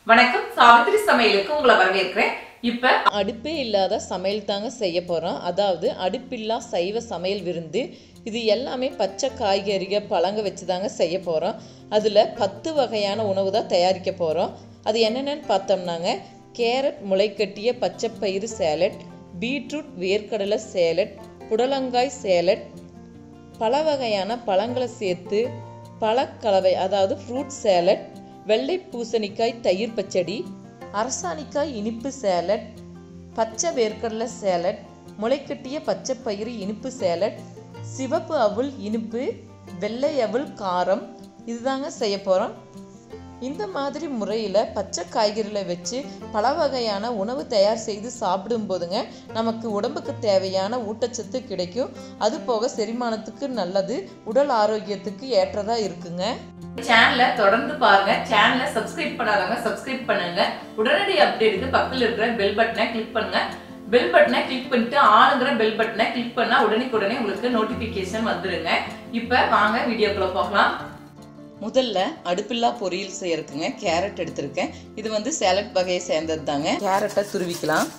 வணக்கம் சாவித்திரி சமையலுக்கு உங்களை வரவேற்கிறேன் இப்ப அடுப்பே இல்லாத சமையல் தாங்க செய்ய போகிறோம் அதாவது அடுப்பில்லா சைவ சமையல் விருந்து இது எல்லாமே பச்சை காய்கறிகள் பழங்க வச்சு தாங்க செய்ய போகிறோம் அதில் பத்து வகையான உணவு தான் தயாரிக்க போகிறோம் அது என்னென்னு பார்த்தோம்னாங்க கேரட் முளைக்கட்டிய பச்சை பயிறு சேலட் பீட்ரூட் வேர்க்கடலை சேலட் புடலங்காய் சேலட் பல வகையான பழங்களை சேர்த்து பழக்கலவை அதாவது ஃப்ரூட் சேலட் வெள்ளை பூசணிக்காய் தயிர் பச்சடி அரசாணிக்காய் இனிப்பு சேலட் பச்சை வேர்க்கடலை சேலட் முளைக்கட்டிய பச்சை பயிறு இனிப்பு சேலட் சிவப்பு அவுள் இனிப்பு வெள்ளை அவுள் காரம் இதுதாங்க செய்ய போகிறோம் இந்த மாதிரி முறையில் பச்சை காய்கறிகளை வச்சு பல வகையான உணவு தயார் செய்து சாப்பிடும் போதுங்க நமக்கு உடம்புக்கு தேவையான ஊட்டச்சத்து கிடைக்கும் அது போக செரிமானத்துக்கு நல்லது உடல் ஆரோக்கியத்துக்கு ஏற்றதாக இருக்குங்க சேனலை தொடர்ந்து பாருங்க சேனலை சப்ஸ்கிரைப் பண்ணாதவங்க சப்ஸ்கிரைப் பண்ணுங்க உடனடி அப்டேட்டுக்கு பக்கத்துல இருக்கிற பெல் பட்டனை கிளிக் பண்ணுங்க பெல் பட்டனை கிளிக் பண்ணிட்டு ஆளுங்கிற பெல் பட்டனை கிளிக் பண்ணா உடனே உங்களுக்கு நோட்டிபிகேஷன் வந்துருங்க இப்ப வாங்க வீடியோக்குள்ள போகலாம் முதல்ல அடுப்பில்லா பொரியல் செய்யறதுக்குங்க கேரட் எடுத்திருக்கேன் இது வந்து சேலட் வகையை சேர்ந்தது தாங்க கேரட்டை துருவிக்கலாம்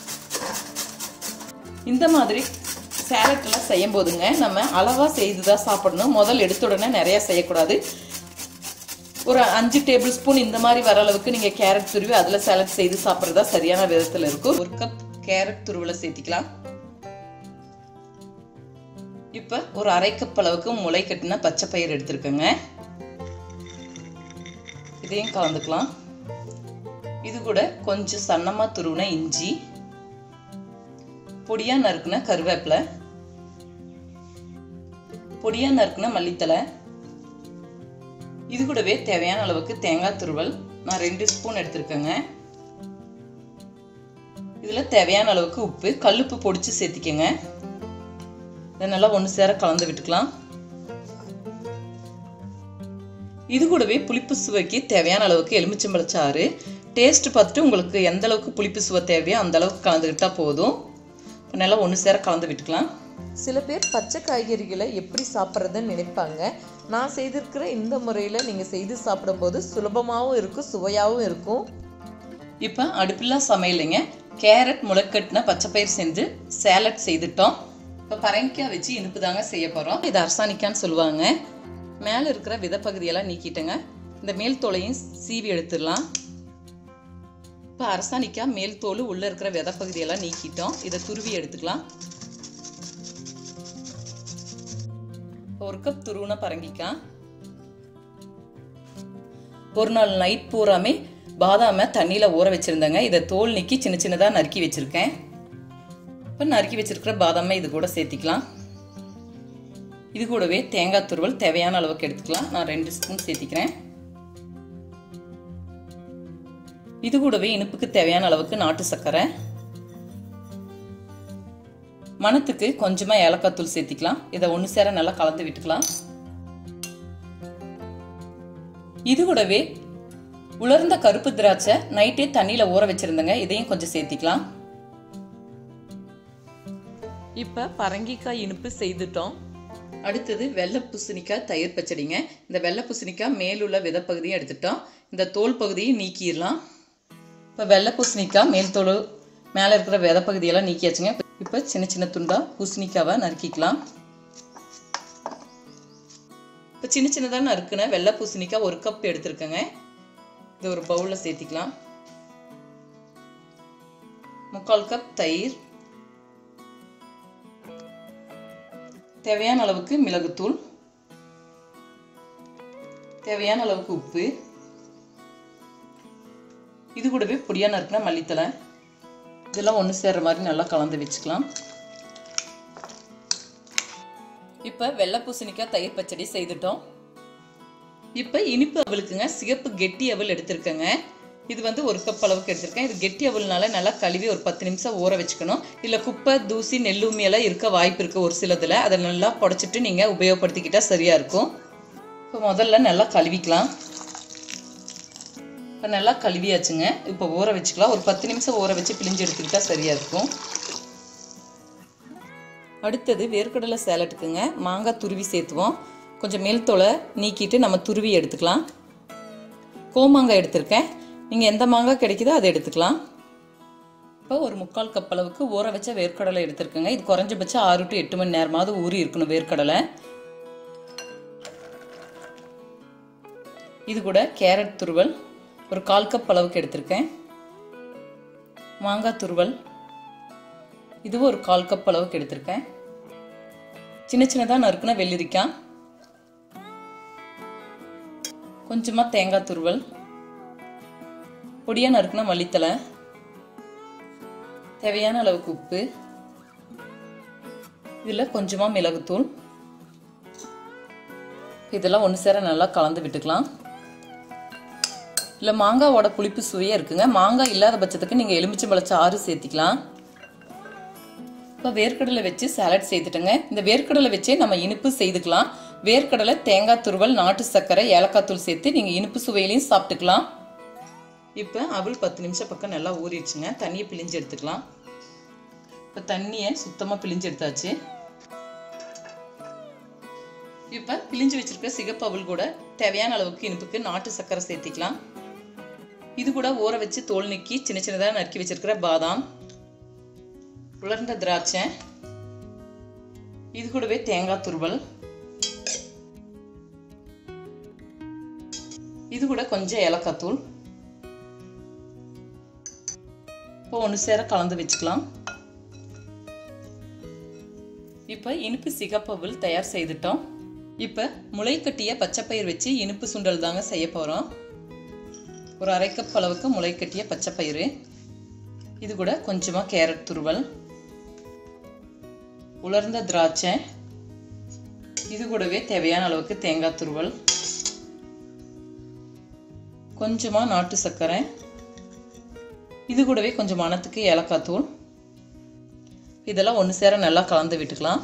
இந்த மாதிரி சேலட்லாம் செய்யும் போதுங்க நம்ம அளவாக செய்து தான் சாப்பிடணும் முதல் எடுத்த உடனே நிறையா செய்யக்கூடாது ஒரு அஞ்சு டேபிள் ஸ்பூன் இந்த மாதிரி வர அளவுக்கு நீங்கள் கேரட் துருவி அதில் சேலட் செய்து சாப்பிட்றதா சரியான விதத்தில் இருக்கும் ஒரு கப் கேரட் துருவலை சேர்த்திக்கலாம் இப்போ ஒரு அரை கப் அளவுக்கு முளை கட்டின பச்சை பயிர் எடுத்துருக்கேங்க இதையும் கலந்துக்கலாம் இது கூட கொஞ்சம் சன்னமாக துருவின இஞ்சி பொடியாக நறுக்குன கருவேப்பிலை பொடியாக நறுக்குன மல்லித்தலை இது கூடவே தேவையான அளவுக்கு தேங்காய் துருவல் நான் ரெண்டு ஸ்பூன் எடுத்திருக்கேங்க இதில் தேவையான அளவுக்கு உப்பு கல்லுப்பு பொடிச்சு சேர்த்திக்கங்க இதை நல்லா ஒன்று சேர கலந்து விட்டுக்கலாம் இது கூடவே புளிப்பு சுவைக்கு தேவையான அளவுக்கு எலுமிச்சம்பழச்சாறு டேஸ்ட் பார்த்துட்டு உங்களுக்கு எந்த அளவுக்கு புளிப்பு சுவை தேவையோ அந்த அளவுக்கு கலந்துக்கிட்டா போதும் இப்போ நல்லா ஒன்று சேர கலந்து விட்டுக்கலாம் சில பேர் பச்சை காய்கறிகளை எப்படி சாப்பிட்றதுன்னு நினைப்பாங்க நான் செய்திருக்கிற இந்த முறையில் நீங்கள் செய்து சாப்பிடும்போது சுலபமாகவும் இருக்கும் சுவையாகவும் இருக்கும் இப்போ அடுப்பில்லா சமையலைங்க கேரட் முளைக்கட்டின பச்சைப்பயிர் செஞ்சு சேலட் செய்துட்டோம் இப்போ பரங்கிக்காய் வச்சு இனிப்பு தாங்க செய்ய போகிறோம் இது அரசாணிக்கான்னு சொல்லுவாங்க மேலே இருக்கிற விதப்பகுதியெல்லாம் நீக்கிட்டேங்க இந்த மேல் தோலையும் சீவி எடுத்துடலாம் இப்போ அரசாணிக்காய் மேல் தோல் உள்ளே இருக்கிற விதப்பகுதியெல்லாம் நீக்கிட்டோம் இதை துருவி எடுத்துக்கலாம் ஒரு கப் துருவின பரங்கிக்காய் ஒரு நாள் நைட் பூராமே பாதாமை தண்ணியில் ஊற வச்சுருந்தேங்க இதை தோல் நீக்கி சின்ன சின்னதாக நறுக்கி வச்சுருக்கேன் இப்போ நறுக்கி வச்சுருக்கிற பாதாமை இது கூட சேர்த்திக்கலாம் இது கூடவே தேங்காய் துருவல் தேவையான அளவுக்கு எடுத்துக்கலாம் நான் ரெண்டு ஸ்பூன் சேர்த்திக்கிறேன் இது கூடவே இனிப்புக்கு தேவையான அளவுக்கு நாட்டு சர்க்கரை மணத்துக்கு கொஞ்சமாக ஏலக்காய் தூள் சேர்த்திக்கலாம் இதை ஒன்று சேர நல்லா கலந்து விட்டுக்கலாம் இது கூடவே உலர்ந்த கருப்பு திராட்சை நைட்டே தண்ணியில் ஊற வச்சிருந்தேங்க இதையும் கொஞ்சம் சேர்த்திக்கலாம் இப்போ பரங்கிக்காய் இனிப்பு செய்துட்டோம் அடுத்தது வெள்ளை பூசணிக்காய் தயிர் பச்சடிங்க இந்த வெள்ளை பூசணிக்காய் மேலுள்ள விதப்பகுதியும் எடுத்துட்டோம் இந்த தோல் பகுதியை நீக்கிடலாம் இப்போ வெள்ளை பூசணிக்காய் மேல் தோல் மேலே இருக்கிற வித பகுதியெல்லாம் நீக்கியாச்சுங்க இப்போ சின்ன சின்ன துண்டாக பூசணிக்காவை நறுக்கிக்கலாம் இப்போ சின்ன சின்னதாக நறுக்குன வெள்ளை பூசணிக்காய் ஒரு கப் எடுத்துருக்கேங்க இது ஒரு பவுலில் சேர்த்திக்கலாம் முக்கால் கப் தயிர் தேவையான அளவுக்கு மிளகுத்தூள் தேவையான அளவுக்கு உப்பு இது கூடவே பொடியாக நறுக்கின மல்லித்தலை இதெல்லாம் ஒன்று சேர்ற மாதிரி நல்லா கலந்து வச்சுக்கலாம் இப்போ வெள்ளை பூசணிக்காய் தயிர் பச்சடி செய்துட்டோம் இப்போ இனிப்பு அவளுக்குங்க சிகப்பு கெட்டி அவல் எடுத்திருக்கேங்க இது வந்து ஒரு கப் அளவுக்கு எடுத்திருக்கேன் இது கெட்டி அவல்னால நல்லா கழுவி ஒரு பத்து நிமிஷம் ஊற வச்சுக்கணும் இல்லை குப்பை தூசி நெல்லுமி எல்லாம் இருக்க வாய்ப்பு இருக்குது ஒரு சிலதில் அதை நல்லா புடச்சிட்டு நீங்கள் உபயோகப்படுத்திக்கிட்டால் சரியாக இருக்கும் இப்போ முதல்ல நல்லா கழுவிக்கலாம் இப்போ நல்லா கழுவியாச்சுங்க இப்போ ஊற வச்சுக்கலாம் ஒரு பத்து நிமிஷம் ஊற வச்சு பிழிஞ்சு எடுத்துக்கிட்டா சரியாக இருக்கும் அடுத்தது வேர்க்கடலை சேலட்டுக்குங்க மாங்காய் துருவி சேர்த்துவோம் கொஞ்சம் மேல் தோலை நீக்கிட்டு நம்ம துருவி எடுத்துக்கலாம் கோமாங்காய் எடுத்திருக்கேன் நீங்கள் எந்த மாங்காய் கிடைக்குதோ அதை எடுத்துக்கலாம் இப்போ ஒரு முக்கால் கப் அளவுக்கு ஊற வச்ச வேர்க்கடலை எடுத்துருக்கேங்க இது குறைஞ்சபட்சம் ஆறு டு எட்டு மணி நேரமாவது ஊறி இருக்கணும் வேர்க்கடலை இது கூட கேரட் துருவல் ஒரு கால் கப் அளவுக்கு எடுத்திருக்கேன் மாங்காய் துருவல் இதுவும் ஒரு கால் கப் அளவுக்கு எடுத்திருக்கேன் சின்ன சின்னதாக நறுக்குன வெள்ளரிக்காய் கொஞ்சமாக தேங்காய் துருவல் பொடியாக நறுக்குன மல்லித்தலை தேவையான அளவுக்கு உப்பு இதில் கொஞ்சமாக மிளகுத்தூள் இதெல்லாம் ஒன்று சேர நல்லா கலந்து விட்டுக்கலாம் இல்லை மாங்காவோட புளிப்பு சுவையே இருக்குங்க மாங்காய் இல்லாத பட்சத்துக்கு நீங்கள் எலுமிச்சம்பழ ஆறு சேர்த்திக்கலாம் இப்போ வேர்க்கடலை வச்சு சாலட் செய்துட்டேங்க இந்த வேர்க்கடலை வச்சே நம்ம இனிப்பு செய்துக்கலாம் வேர்க்கடலை தேங்காய் துருவல் நாட்டு சர்க்கரை ஏலக்காய் தூள் சேர்த்து நீங்கள் இனிப்பு சுவையிலையும் சாப்பிட்டுக்கலாம் இப்போ அவள் பத்து நிமிஷம் பக்கம் நல்லா ஊறிடுச்சுங்க தண்ணியை பிழிஞ்சு எடுத்துக்கலாம் இப்போ தண்ணியை சுத்தமாக பிழிஞ்சு எடுத்தாச்சு இப்போ பிழிஞ்சு வச்சிருக்க சிகப்பு அவள் கூட தேவையான அளவுக்கு இனிப்புக்கு நாட்டு சர்க்கரை சேர்த்திக்கலாம் இது கூட ஊற வச்சு தோல் நீக்கி சின்ன சின்னதாக நறுக்கி வச்சிருக்கிற பாதாம் உலர்ந்த திராட்சை இது கூடவே தேங்காய் துருவல் இது கூட கொஞ்சம் ஏலக்காய் தூள் இப்போ ஒன்று சேர கலந்து வச்சுக்கலாம் இப்போ இனிப்பு சிகப்பவில் தயார் செய்துட்டோம் இப்போ முளை கட்டிய பச்சைப்பயிர் வச்சு இனிப்பு சுண்டல் தாங்க செய்ய போகிறோம் ஒரு அரை கப் அளவுக்கு முளை கட்டிய பச்சைப்பயிறு இது கூட கொஞ்சமாக கேரட் துருவல் உலர்ந்த திராட்சை இது கூடவே தேவையான அளவுக்கு தேங்காய் துருவல் கொஞ்சமாக நாட்டு சர்க்கரை இது கூடவே கொஞ்சம் மணத்துக்கு ஏலக்காய் தூள் இதெல்லாம் ஒன்று சேர நல்லா கலந்து விட்டுக்கலாம்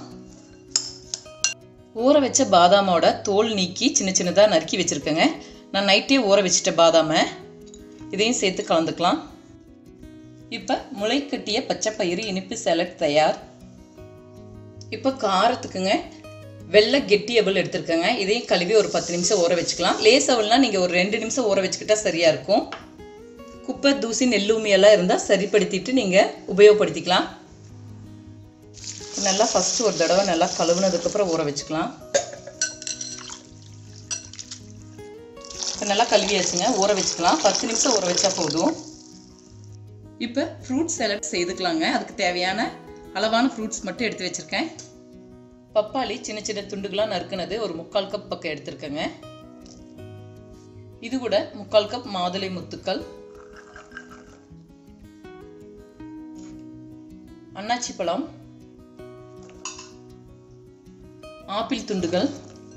ஊற வச்ச பாதாமோட தோல் நீக்கி சின்ன சின்னதாக நறுக்கி வச்சுருக்கேங்க நான் நைட்டே ஊற வச்சுட்ட பாதாமை இதையும் சேர்த்து கலந்துக்கலாம் இப்போ முளை கட்டிய பச்சைப்பயிறு இனிப்பு சேலட் தயார் இப்போ காரத்துக்குங்க வெள்ளை கெட்டி அவல் எடுத்துருக்கேங்க இதையும் கழுவி ஒரு பத்து நிமிஷம் ஊற வச்சுக்கலாம் லேஸ் அவல்னா நீங்கள் ஒரு ரெண்டு நிமிஷம் ஊற வச்சுக்கிட்டா சரியாக இருக்கும் குப்பை தூசி நெல்லுமி எல்லாம் இருந்தால் சரிப்படுத்திட்டு நீங்கள் உபயோகப்படுத்திக்கலாம் நல்லா ஃபஸ்ட்டு ஒரு தடவை நல்லா கழுவுனதுக்கப்புறம் ஊற வச்சுக்கலாம் இப்போ நல்லா கழுவியாச்சுங்க ஊற வச்சுக்கலாம் பத்து நிமிஷம் ஊற வச்சா போதும் இப்போ ஃப்ரூட் சாலட் செய்துக்கலாங்க அதுக்கு தேவையான அளவான ஃப்ரூட்ஸ் மட்டும் எடுத்து வச்சுருக்கேன் பப்பாளி சின்ன சின்ன துண்டுகளாக நறுக்குனது ஒரு முக்கால் கப் பக்கம் எடுத்துருக்கேங்க இது கூட முக்கால் கப் மாதுளை முத்துக்கள் அன்னாச்சி பழம் ஆப்பிள் துண்டுகள்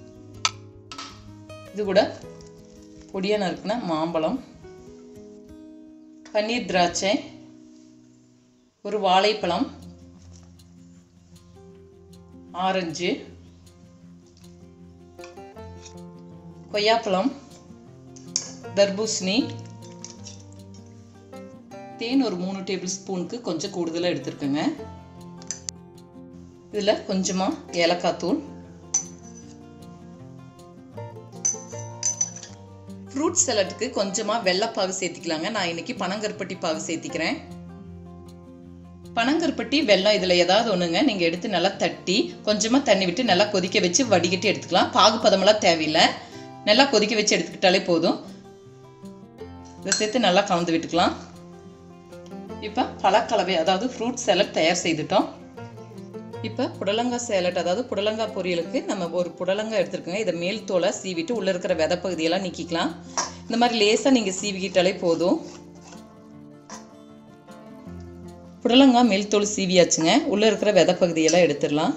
இது கூட பொடியாக நறுக்குன மாம்பழம் பன்னீர் திராட்சை ஒரு வாழைப்பழம் ஆரஞ்சு கொய்யாப்பழம் தர்பூசணி தேன் ஒரு மூணு டேபிள் ஸ்பூனுக்கு கொஞ்சம் கூடுதலாக எடுத்துருக்கேங்க இதில் கொஞ்சமாக ஏலக்காய் தூள் ஃப்ரூட் சலாட்டுக்கு கொஞ்சமாக வெள்ளைப்பாவு சேர்த்திக்கலாங்க நான் இன்னைக்கு பனங்கருப்பட்டி பாவு சேர்த்திக்கிறேன் பனங்கருப்பட்டி வெல்லம் இதில் ஏதாவது ஒன்றுங்க நீங்கள் எடுத்து நல்லா தட்டி கொஞ்சமாக தண்ணி விட்டு நல்லா கொதிக்க வச்சு வடிகட்டி எடுத்துக்கலாம் பாகு பதமெல்லாம் தேவையில்லை நல்லா கொதிக்க வச்சு எடுத்துக்கிட்டாலே போதும் இதை சேர்த்து நல்லா கலந்து விட்டுக்கலாம் இப்போ பழக்கலவை அதாவது ஃப்ரூட் சேலட் தயார் செய்துட்டோம் இப்போ புடலங்காய் சேலட் அதாவது புடலங்காய் பொரியலுக்கு நம்ம ஒரு புடலங்காய் எடுத்துருக்கோங்க இதை மேல் தோலை சீவிட்டு உள்ளே இருக்கிற விதை பகுதியெல்லாம் நீக்கிக்கலாம் இந்த மாதிரி லேசாக நீங்கள் சீவிக்கிட்டாலே போதும் புடலங்காய் மேல் தோல் சீவியாச்சுங்க உள்ளே இருக்கிற விதை பகுதியெல்லாம் எடுத்துடலாம்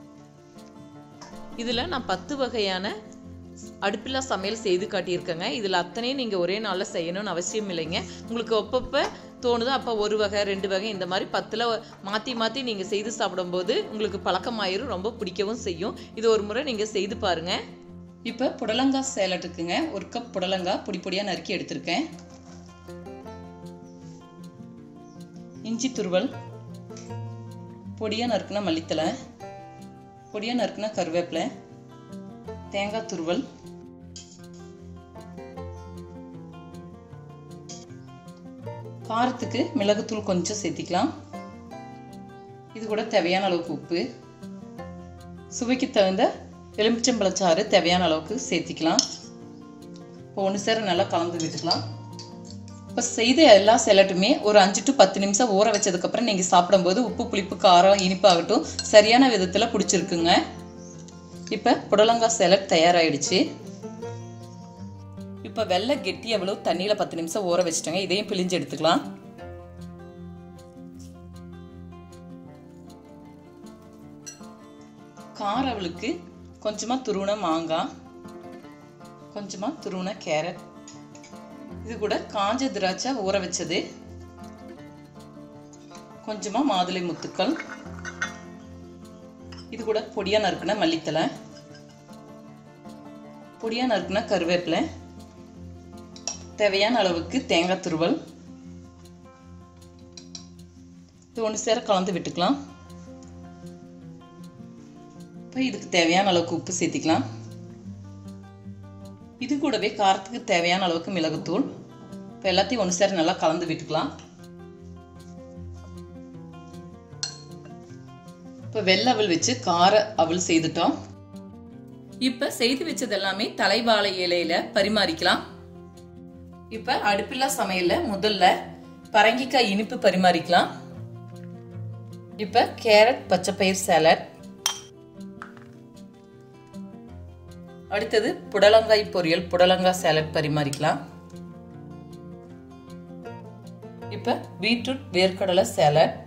இதில் நான் பத்து வகையான அடுப்பில்லா சமையல் செய்து காட்டியிருக்கேங்க இதில் அத்தனையும் நீங்கள் ஒரே நாளில் செய்யணும்னு அவசியம் இல்லைங்க உங்களுக்கு அப்பப்போ தோணுதோ அப்போ ஒரு வகை ரெண்டு வகை இந்த மாதிரி பத்தில் மாற்றி மாற்றி நீங்கள் செய்து சாப்பிடும்போது உங்களுக்கு பழக்கமாயிரும் ரொம்ப பிடிக்கவும் செய்யும் இது ஒரு முறை நீங்கள் செய்து பாருங்கள் இப்போ புடலங்காய் சேலட்டுக்குங்க ஒரு கப் புடலங்காய் பொடி பொடியாக நறுக்கி எடுத்திருக்கேன் இஞ்சி துருவல் பொடியாக நறுக்குன மல்லித்தலை பொடியாக நறுக்குன கருவேப்பிலை தேங்காய் துருவல் காரத்துக்கு மிளகுத்தூள் கொஞ்சம் சேர்த்திக்கலாம் இது கூட தேவையான அளவுக்கு உப்பு சுவைக்கு தகுந்த எலுமிச்சம்பழச்சாறு தேவையான அளவுக்கு சேர்த்திக்கலாம் இப்போ ஒன்று சேர நல்லா கலந்து விட்டுக்கலாம் இப்போ செய்த எல்லா செலட்டுமே ஒரு அஞ்சு டு பத்து நிமிஷம் ஊற வச்சதுக்கப்புறம் நீங்கள் சாப்பிடும்போது உப்பு புளிப்பு காரம் இனிப்பு ஆகட்டும் சரியான விதத்தில் பிடிச்சிருக்குங்க இப்போ புடலங்காய் செலட் தயாராகிடுச்சு இப்போ வெள்ளை கெட்டி எவ்வளோ தண்ணியில் பத்து நிமிஷம் ஊற வச்சுட்டோங்க இதையும் பிழிஞ்சு எடுத்துக்கலாம் கார அவளுக்கு கொஞ்சமாக துருவன மாங்காய் கொஞ்சமாக துருவன கேரட் இது கூட காஞ்ச திராட்சை ஊற வச்சது கொஞ்சமாக மாதுளை முத்துக்கள் இது கூட பொடியாக நறுக்குன மல்லித்தலை பொடியாக நறுக்குன கருவேப்பிலை தேவையான அளவுக்கு தேங்காய் துருவல் இது ஒன்று சேர கலந்து விட்டுக்கலாம் இப்போ இதுக்கு தேவையான அளவுக்கு உப்பு சேர்த்திக்கலாம் இது கூடவே காரத்துக்கு தேவையான அளவுக்கு மிளகுத்தூள் இப்போ எல்லாத்தையும் ஒன்று சேர நல்லா கலந்து விட்டுக்கலாம் இப்போ வெள்ளை அவல் வச்சு கார அவல் செய்துட்டோம் இப்போ செய்து வச்சது எல்லாமே தலைவாழை இலையில பரிமாறிக்கலாம் இப்போ அடுப்பில்லா சமையல்ல முதல்ல பரங்கிக்காய் இனிப்பு பரிமாறிக்கலாம் இப்போ கேரட் பச்சைப்பயிர் சாலட் அடுத்தது புடலங்காய் பொரியல் புடலங்காய் சாலட் பரிமாறிக்கலாம் இப்ப பீட்ரூட் வேர்க்கடலை சாலட்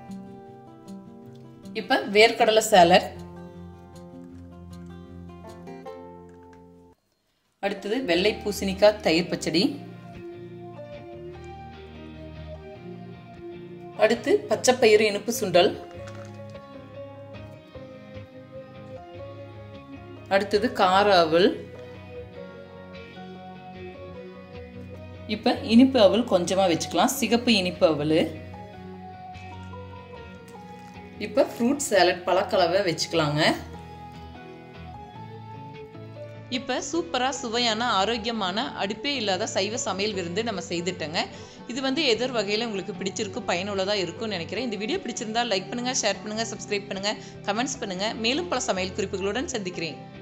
இப்ப வேர்க்கடலை சாலட் அடுத்தது வெள்ளை பூசணிக்காய் தயிர் பச்சடி அடுத்து பச்சைப்பயிறு இனிப்பு சுண்டல் அடுத்தது கார அவல் இப்போ இனிப்பு அவல் கொஞ்சமாக வச்சுக்கலாம் சிகப்பு இனிப்பு அவல் இப்போ ஃப்ரூட் சாலட் பழக்கலவை வச்சுக்கலாங்க இப்போ சூப்பராக சுவையான ஆரோக்கியமான அடுப்பே இல்லாத சைவ சமையல் விருந்து நம்ம செய்துட்டோங்க இது வந்து எதிர் வகையில் உங்களுக்கு பிடிச்சிருக்கு பயனுள்ளதாக இருக்கும்னு நினைக்கிறேன் இந்த வீடியோ பிடிச்சிருந்தா லைக் பண்ணுங்கள் ஷேர் பண்ணுங்கள் சப்ஸ்கிரைப் பண்ணுங்கள் கமெண்ட்ஸ் பண்ணுங்கள் மேலும் பல சமையல் குறிப்புகளுடன் சந்திக்கிறேன்